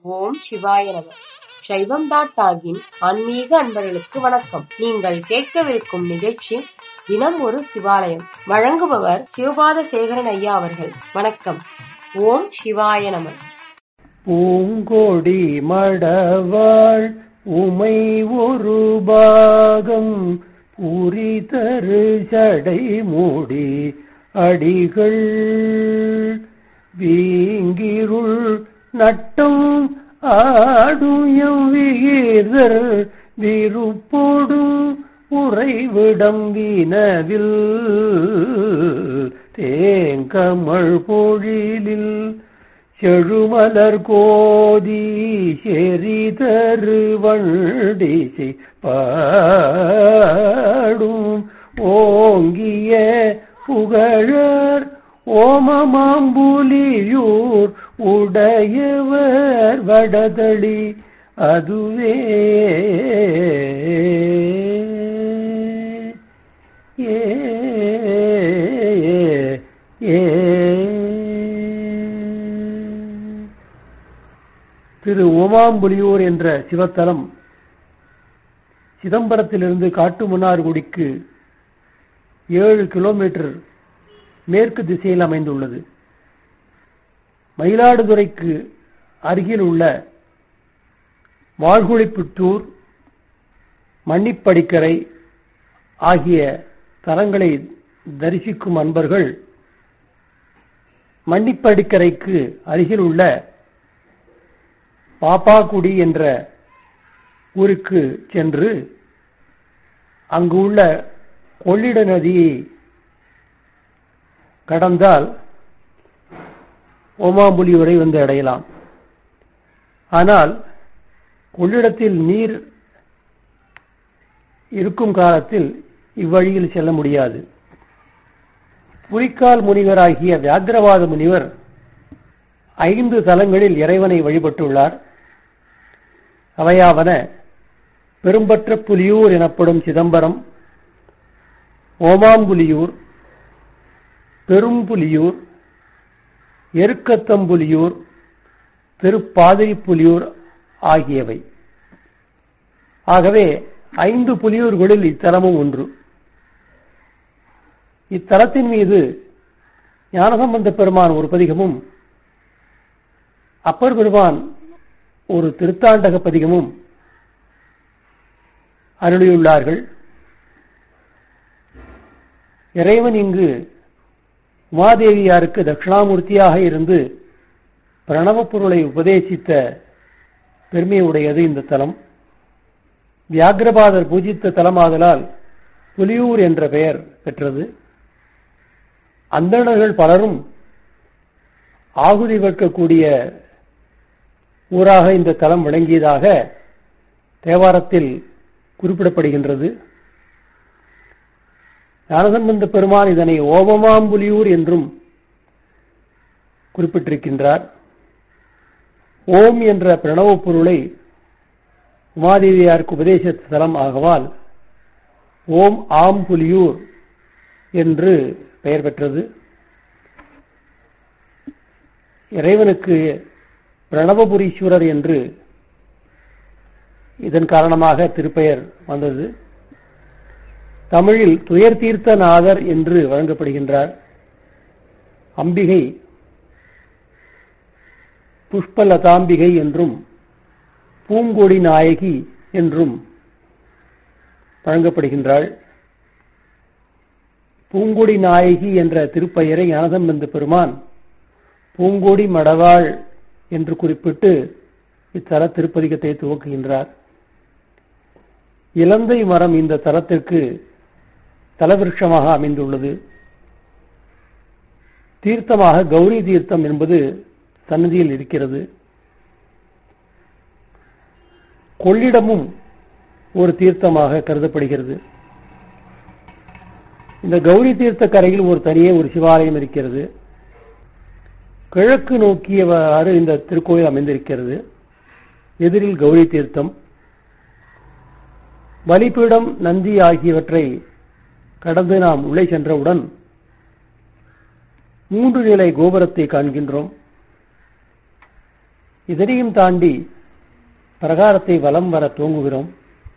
ஓம் சிவாய நம சைவம் டாட் டாகின் ஆன்மீக அன்பர்களுக்கு வணக்கம் நீங்கள் கேட்கவிருக்கும் நிகழ்ச்சி தினம் ஒரு சிவாலயம் வழங்குபவர் சிவபாத சேகரன் ஐயா அவர்கள் வணக்கம் ஓம் சிவாய நம பூங்கொடி மடவாள் உமை ஒரு பாகம் பூரி தரு சடை மூடி அடிகள் வீங்கிருள் நட்டம் ஆடுயம் வீரர் விருப்போடும் உறைவிடம் வீணவில் தேங்கமழ் பொழிலில் செழுமலர் கோதி செறிதரு வண்டிசை பாடும் ஓங்கிய புகழர் ஓமமாம்புலியூர் உடையவர் வடதளி அதுவே ஏ ஏ திரு ஓமாம்புலியூர் என்ற சிவத்தலம் சிதம்பரத்திலிருந்து காட்டுமன்னார்குடிக்கு ஏழு கிலோமீட்டர் மேற்கு திசையில் அமைந்துள்ளது மயிலாடுதுறைக்கு அருகில் உள்ள வாழ்குழிப்புத்தூர் மன்னிப்படிக்கரை ஆகிய தலங்களை தரிசிக்கும் அன்பர்கள் மன்னிப்படிக்கரைக்கு அருகில் உள்ள பாப்பாக்குடி என்ற ஊருக்கு சென்று அங்கு உள்ள கொள்ளிட நதியை கடந்தால் ஓமாம்புலியூரை வந்து அடையலாம் ஆனால் கொள்ளிடத்தில் நீர் இருக்கும் காலத்தில் இவ்வழியில் செல்ல முடியாது புலிக்கால் முனிவராகிய வியாக்கிரவாத முனிவர் ஐந்து தலங்களில் இறைவனை வழிபட்டுள்ளார் அவையாவன பெரும்பற்ற புலியூர் எனப்படும் சிதம்பரம் ஓமாம்புலியூர் பெரும்புலியூர் எருக்கத்தம்புலியூர் திருப்பாதிரிப்புலியூர் ஆகியவை ஆகவே ஐந்து புலியூர்களில் இத்தலமும் ஒன்று இத்தலத்தின் மீது ஞானசம்பந்த பெருமான் ஒரு பதிகமும் அப்பர் பெருமான் ஒரு திருத்தாண்டக பதிகமும் அருளியுள்ளார்கள் இறைவன் இங்கு உமாதேவியாருக்கு தட்சிணாமூர்த்தியாக இருந்து பிரணவ பொருளை உபதேசித்த பெருமையுடையது இந்த தலம் வியாகிரபாதர் பூஜித்த தலமாதலால் புலியூர் என்ற பெயர் பெற்றது அந்தணர்கள் பலரும் ஆகுதி வைக்கக்கூடிய ஊராக இந்த தலம் விளங்கியதாக தேவாரத்தில் குறிப்பிடப்படுகின்றது ஞானசம்பந்த பெருமான் இதனை ஓமமாம்புலியூர் என்றும் குறிப்பிட்டிருக்கின்றார் ஓம் என்ற பிரணவ பொருளை உமாதேவியாருக்கு உபதேச தலம் ஆகவால் ஓம் ஆம் புலியூர் என்று பெயர் பெற்றது இறைவனுக்கு பிரணவபுரீஸ்வரர் என்று இதன் காரணமாக திருப்பெயர் வந்தது தமிழில் துயர் தீர்த்தநாதர் என்று வழங்கப்படுகின்றார் அம்பிகை புஷ்பலதாம்பிகை என்றும் பூங்கொடி நாயகி என்றும் வழங்கப்படுகின்றாள் பூங்கொடி நாயகி என்ற திருப்பெயரை ஞானசம்பந்த பெருமான் பூங்கொடி மடவாள் என்று குறிப்பிட்டு இத்தல திருப்பதிகத்தை துவக்குகின்றார் இலந்தை மரம் இந்த தலத்திற்கு தலவிருஷமாக அமைந்துள்ளது தீர்த்தமாக கௌரி தீர்த்தம் என்பது சன்னதியில் இருக்கிறது கொள்ளிடமும் ஒரு தீர்த்தமாக கருதப்படுகிறது இந்த கௌரி தீர்த்த கரையில் ஒரு தனியே ஒரு சிவாலயம் இருக்கிறது கிழக்கு நோக்கியவாறு இந்த திருக்கோயில் அமைந்திருக்கிறது எதிரில் கௌரி தீர்த்தம் பலிபீடம் நந்தி ஆகியவற்றை கடந்து நாம் உள்ளே சென்றவுடன் மூன்று நிலை கோபுரத்தை காண்கின்றோம் இதனையும் தாண்டி பிரகாரத்தை வலம் வர துவங்குகிறோம்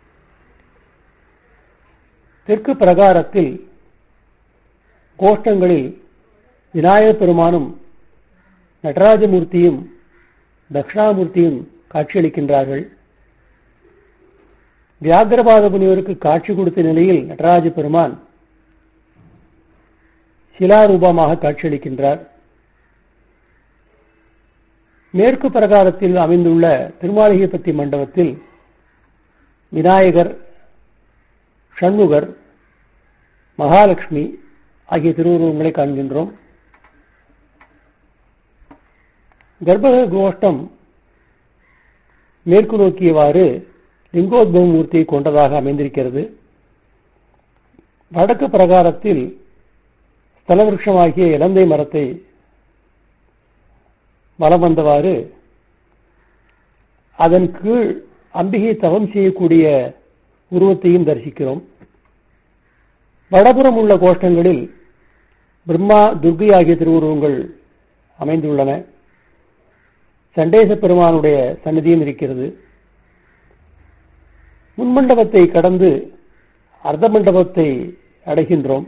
தெற்கு பிரகாரத்தில் கோஷ்டங்களில் விநாயகப் பெருமானும் நடராஜமூர்த்தியும் தட்சிணாமூர்த்தியும் காட்சியளிக்கின்றார்கள் வியாகரபாத முனிவருக்கு காட்சி கொடுத்த நிலையில் நடராஜ பெருமான் சிலாரூபமாக காட்சியளிக்கின்றார் மேற்கு பிரகாரத்தில் அமைந்துள்ள திருமாளிகைப்பட்டி மண்டபத்தில் விநாயகர் ஷண்முகர் மகாலட்சுமி ஆகிய திருவுருவங்களை காண்கின்றோம் கர்ப்பக கோஷ்டம் மேற்கு நோக்கியவாறு லிங்கோத்பவ மூர்த்தியை கொண்டதாக அமைந்திருக்கிறது வடக்கு பிரகாரத்தில் ஸ்தலவிருஷமாகிய இலந்தை மரத்தை வலம் வந்தவாறு அதன் கீழ் அம்பிகை தவம் செய்யக்கூடிய உருவத்தையும் தரிசிக்கிறோம் வடபுறம் உள்ள கோஷ்டங்களில் பிரம்மா துர்கை ஆகிய திருவுருவங்கள் அமைந்துள்ளன சண்டேச பெருமானுடைய சன்னதியும் இருக்கிறது முன்மண்டபத்தை கடந்து அர்த்த மண்டபத்தை அடைகின்றோம்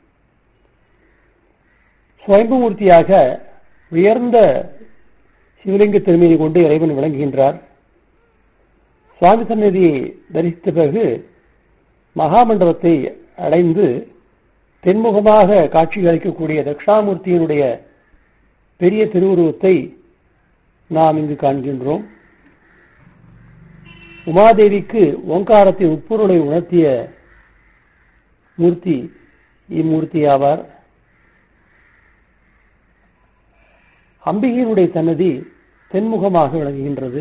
சுவயம்புமூர்த்தியாக உயர்ந்த சிவலிங்க திருமையை கொண்டு இறைவன் விளங்குகின்றார் சுவாமி சன்னதியை தரிசித்த பிறகு மகாமண்டபத்தை அடைந்து தென்முகமாக காட்சி அளிக்கக்கூடிய தட்சிணாமூர்த்தியினுடைய பெரிய திருவுருவத்தை நாம் இங்கு காண்கின்றோம் உமாதேவிக்கு ஓங்காரத்தின் உட்பொருளை உணர்த்திய மூர்த்தி இம்மூர்த்தி ஆவார் அம்பிகையினுடைய சன்னதி தென்முகமாக விளங்குகின்றது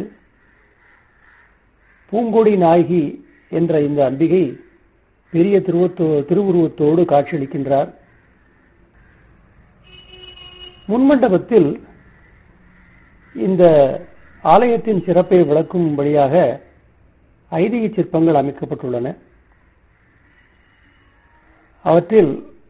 பூங்கொடி நாயகி என்ற இந்த அம்பிகை பெரிய திருவத்தோ திருவுருவத்தோடு காட்சியளிக்கின்றார் முன்மண்டபத்தில் இந்த ஆலயத்தின் சிறப்பை விளக்கும்படியாக ஐதீக சிற்பங்கள் அமைக்கப்பட்டுள்ளன அவற்றில்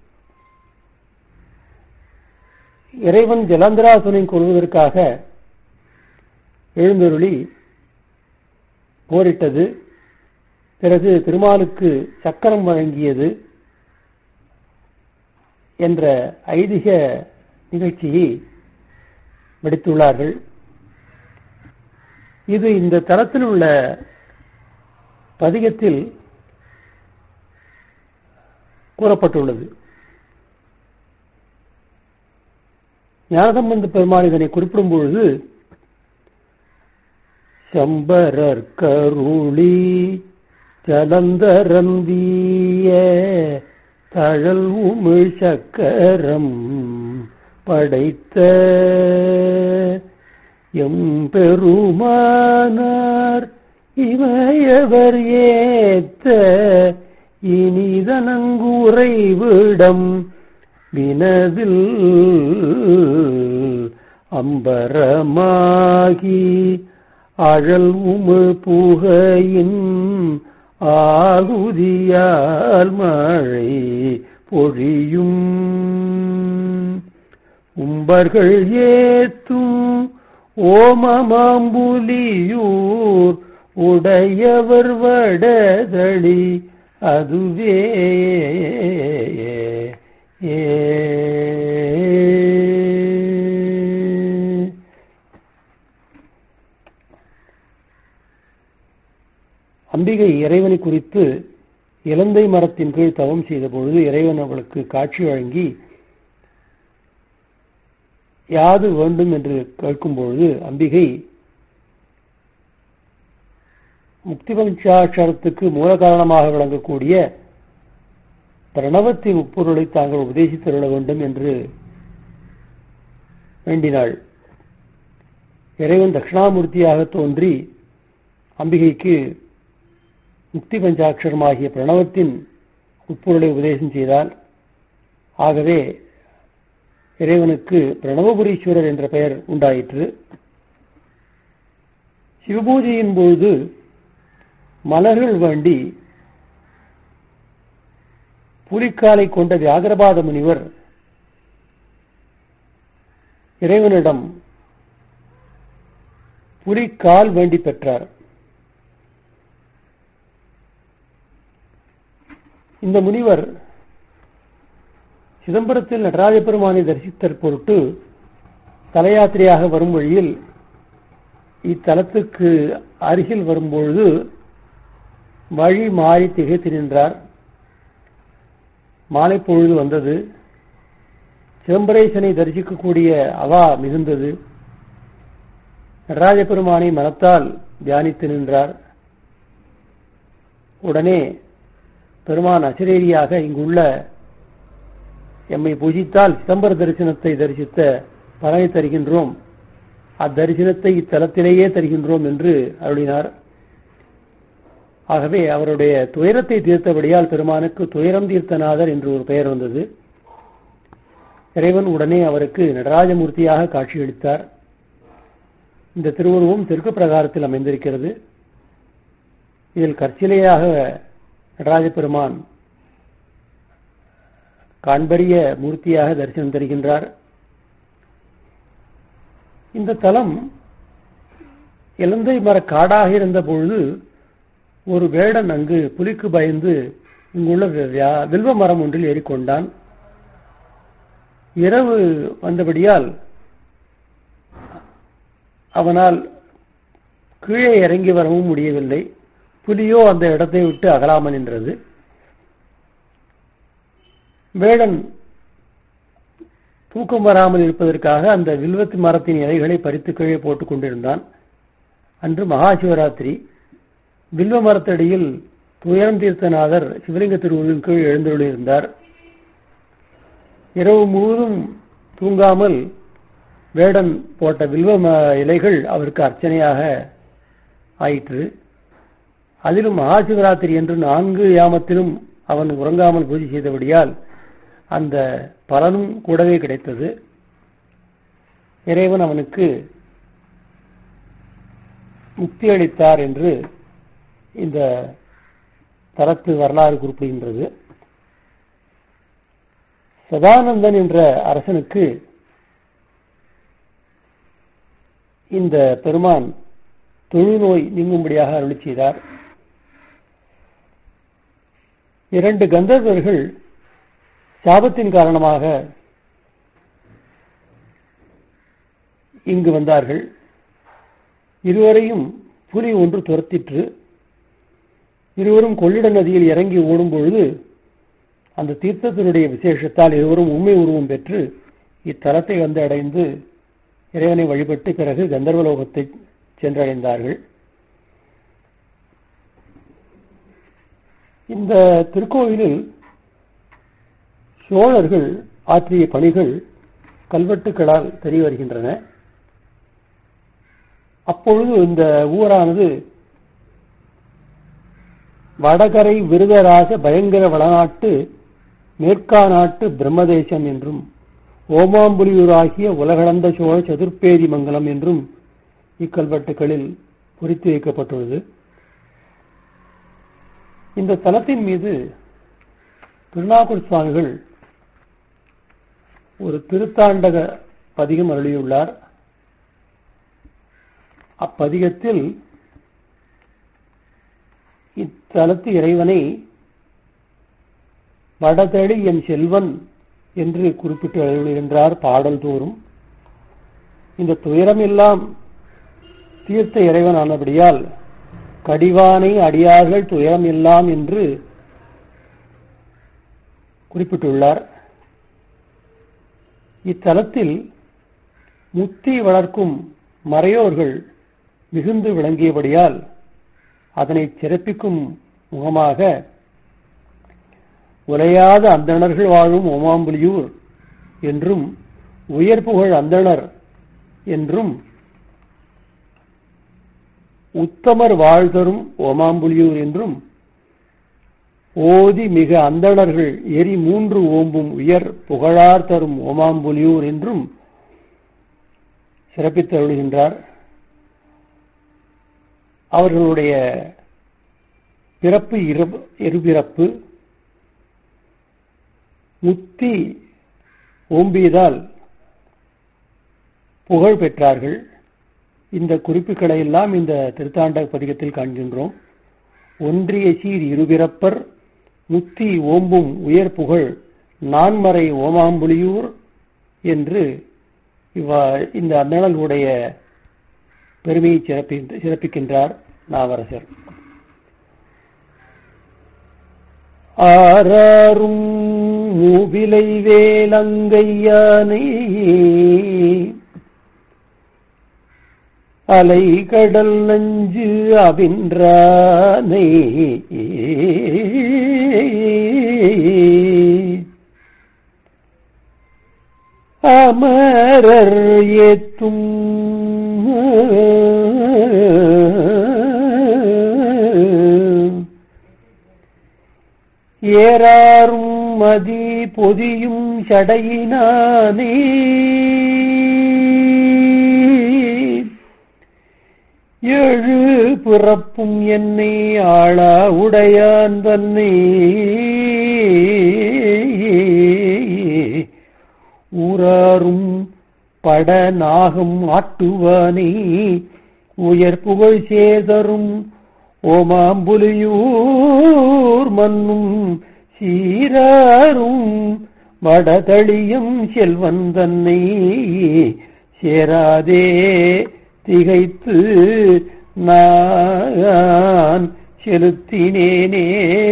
இறைவன் ஜலந்தராசுனை கொள்வதற்காக எழுந்தருளி போரிட்டது பிறகு திருமாலுக்கு சக்கரம் வழங்கியது என்ற ஐதிக நிகழ்ச்சியை வெடித்துள்ளார்கள் இது இந்த தளத்தில் உள்ள பதிகத்தில் கூறப்பட்டுள்ளது ஞானசம்பந்த பெருமாள் இதனை குறிப்பிடும் பொழுது சம்பரர் கருளி ஜலந்தரந்திய தழல் உமிழ் சக்கரம் படைத்த எம்பெருமானார் இமையவர் ஏத்த இனிதனங்குரை விடம் வினதில் அம்பரமாகி அழல் உமிழ் புகையின் ஆகுதியால் மழை பொழியும் உம்பர்கள் ஏத்தும் ஓமமாம்புலியூர் உடையவர் வடதளி அதுவே ஏ அம்பிகை இறைவனை குறித்து இலந்தை மரத்தின் கீழ் தவம் செய்த பொழுது இறைவன் அவளுக்கு காட்சி வழங்கி யாது வேண்டும் என்று கேட்கும் பொழுது அம்பிகை முக்தி பஞ்சாட்சரத்துக்கு மூல காரணமாக விளங்கக்கூடிய பிரணவத்தின் உட்பொருளை தாங்கள் உபதேசித்தருள வேண்டும் என்று வேண்டினாள் இறைவன் தட்சிணாமூர்த்தியாக தோன்றி அம்பிகைக்கு முக்தி பஞ்சாட்சரமாகிய பிரணவத்தின் உட்பொருளை உபதேசம் செய்தால் ஆகவே இறைவனுக்கு பிரணவபுரீஸ்வரர் என்ற பெயர் உண்டாயிற்று சிவபூஜையின் பொழுது மலர்கள் வேண்டி புலிக்காலை கொண்ட வியாகரபாத முனிவர் இறைவனிடம் புலிக்கால் வேண்டி பெற்றார் இந்த முனிவர் சிதம்பரத்தில் நடராஜ பெருமானை தரிசித்தற் பொருட்டு தலயாத்திரையாக வரும் வழியில் இத்தலத்துக்கு அருகில் வரும்பொழுது வழி மாறி திகைத்து நின்றார் மாலை பொழுது வந்தது சிதம்பரேசனை தரிசிக்கக்கூடிய அவா மிகுந்தது நடராஜ பெருமானை மனத்தால் தியானித்து நின்றார் உடனே பெருமான் அசிரேரியாக இங்குள்ள எம்மை பூஜித்தால் சிதம்பர தரிசனத்தை தரிசித்த பலனை தருகின்றோம் அத்தரிசனத்தை இத்தலத்திலேயே தருகின்றோம் என்று அருளினார் ஆகவே அவருடைய துயரத்தை தீர்த்தபடியால் பெருமானுக்கு துயரம் தீர்த்தநாதர் என்று ஒரு பெயர் வந்தது இறைவன் உடனே அவருக்கு நடராஜமூர்த்தியாக காட்சியளித்தார் இந்த திருவுருவம் தெற்கு பிரகாரத்தில் அமைந்திருக்கிறது இதில் கற்சிலையாக நடராஜ பெருமான் காண்பரிய மூர்த்தியாக தரிசனம் தருகின்றார் இந்த தலம் இலந்தை மர காடாக இருந்த பொழுது ஒரு வேடன் அங்கு புலிக்கு பயந்து இங்குள்ள வில்வ மரம் ஒன்றில் ஏறிக்கொண்டான் இரவு வந்தபடியால் அவனால் கீழே இறங்கி வரவும் முடியவில்லை புலியோ அந்த இடத்தை விட்டு அகலாமல் நின்றது வேடன் தூக்கம் வராமல் இருப்பதற்காக அந்த வில்வத்து மரத்தின் இலைகளை பறித்து கீழே போட்டுக் கொண்டிருந்தான் அன்று மகா சிவராத்திரி வில்வ மரத்தடியில் துயரம் தீர்த்தநாதர் சிவலிங்க திருவுருவின் கீழ் எழுந்தருளியிருந்தார் இரவு முழுவதும் தூங்காமல் வேடன் போட்ட வில்வ இலைகள் அவருக்கு அர்ச்சனையாக ஆயிற்று அதிலும் மகா சிவராத்திரி என்று நான்கு யாமத்திலும் அவன் உறங்காமல் பூஜை செய்தபடியால் அந்த பலனும் கூடவே கிடைத்தது இறைவன் அவனுக்கு முக்தி அளித்தார் என்று இந்த தலத்து வரலாறு குறிப்பிடுகின்றது சதானந்தன் என்ற அரசனுக்கு இந்த பெருமான் தொழுநோய் நீங்கும்படியாக அருளி செய்தார் இரண்டு கந்தர்வர்கள் சாபத்தின் காரணமாக இங்கு வந்தார்கள் இருவரையும் புலி ஒன்று துரத்திற்று இருவரும் கொள்ளிட நதியில் இறங்கி ஓடும் பொழுது அந்த தீர்த்தத்தினுடைய விசேஷத்தால் இருவரும் உண்மை உருவம் பெற்று இத்தலத்தை வந்து அடைந்து இறைவனை வழிபட்டு பிறகு கந்தர்வலோகத்தை சென்றடைந்தார்கள் இந்த திருக்கோயிலில் சோழர்கள் ஆற்றிய பணிகள் கல்வெட்டுகளால் தெரிய வருகின்றன அப்பொழுது இந்த ஊரானது வடகரை விருதராஜ பயங்கர வடநாட்டு மேற்கா நாட்டு பிரம்மதேசம் என்றும் ஓமாம்புலியூராகிய உலகளந்த சோழ சதுர்பேரி மங்கலம் என்றும் இக்கல்வெட்டுகளில் பொறித்து வைக்கப்பட்டுள்ளது இந்த தலத்தின் மீது திருநாகூர் சுவாமிகள் ஒரு திருத்தாண்டக பதிகம் அருளியுள்ளார் அப்பதிகத்தில் இத்தலத்து இறைவனை வடதளி என் செல்வன் என்று குறிப்பிட்டு அருளுகின்றார் பாடல் தோறும் இந்த துயரம் எல்லாம் தீர்த்த இறைவன் ஆனபடியால் கடிவானை அடியார்கள் துயரம் எல்லாம் என்று குறிப்பிட்டுள்ளார் இத்தலத்தில் முத்தி வளர்க்கும் மறையோர்கள் மிகுந்து விளங்கியபடியால் அதனை சிறப்பிக்கும் முகமாக உலையாத அந்தணர்கள் வாழும் ஓமாம்புலியூர் என்றும் உயர் புகழ் அந்தணர் என்றும் உத்தமர் வாழ்தரும் ஓமாம்புலியூர் என்றும் ஓதி மிக அந்தணர்கள் எரி மூன்று ஓம்பும் உயர் புகழார் தரும் ஓமாம்புலியூர் என்றும் சிறப்பித்து அருளுகின்றார் அவர்களுடைய பிறப்பு இருபிறப்பு முத்தி ஓம்பியதால் புகழ் பெற்றார்கள் இந்த குறிப்புகளை எல்லாம் இந்த திருத்தாண்ட பதிகத்தில் காண்கின்றோம் ஒன்றிய சீர் இருபிறப்பர் முத்தி ஓம்பும் உயர் புகழ் நான்மறை ஓமாம்புலியூர் என்று இவ்வா இந்த அந்நடலுடைய பெருமையை சிறப்பி சிறப்பிக்கின்றார் நாவரசர் ஆறாரும் மூவிலை வேலங்கையானை அலை கடல் நஞ்சு அவின்றானை அமரர் ஏத்தும் ஏறாரும் மதி பொதியும் சடையினானே ஏழு பிறப்பும் என்னை ஆளா உடையான் தன்னை ஊராரும் பட நாகம் ஆட்டுவானே உயர் புகழ் சேதரும் ஓமாம்புலியூர் மன்னும் சீராரும் வடதளியும் செல்வன் தன்னை சேராதே திகைத்து நான் செலுத்தினேனே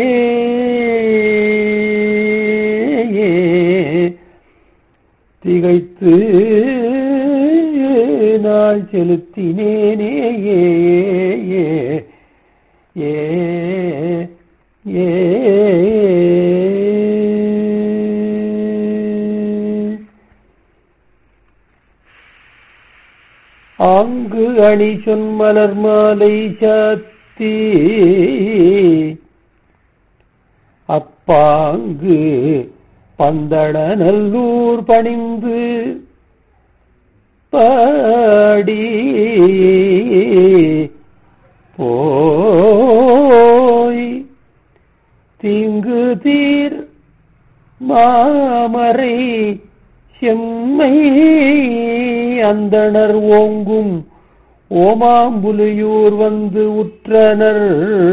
திகைத்து நான் செலுத்தினேனே ஏ ஏ ஏ ஆங்கு அணி சொன்மலர் மாலை சாத்தி அப்பாங்கு பந்தள நல்லூர் பணிந்து பாடி போய் தீங்கு தீர் மாமரை செம்மை அந்தணர் ஓங்கும் ஓமாம்புலியூர் வந்து உற்றனர்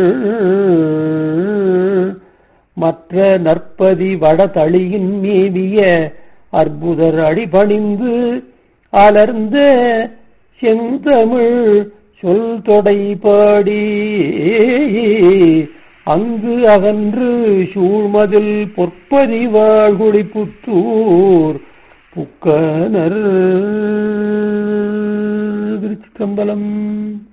மற்ற நற்பதி வடதளியின் மேவிய அற்புதர் அடிபணிந்து அலர்ந்த செந்தமிழ் சொல் தொடை பாடி அங்கு அகன்று சூழ்மதில் பொற்பதி வாழ்குடி புத்தூர் புக்கனர் திருச்சிற்றம்பலம்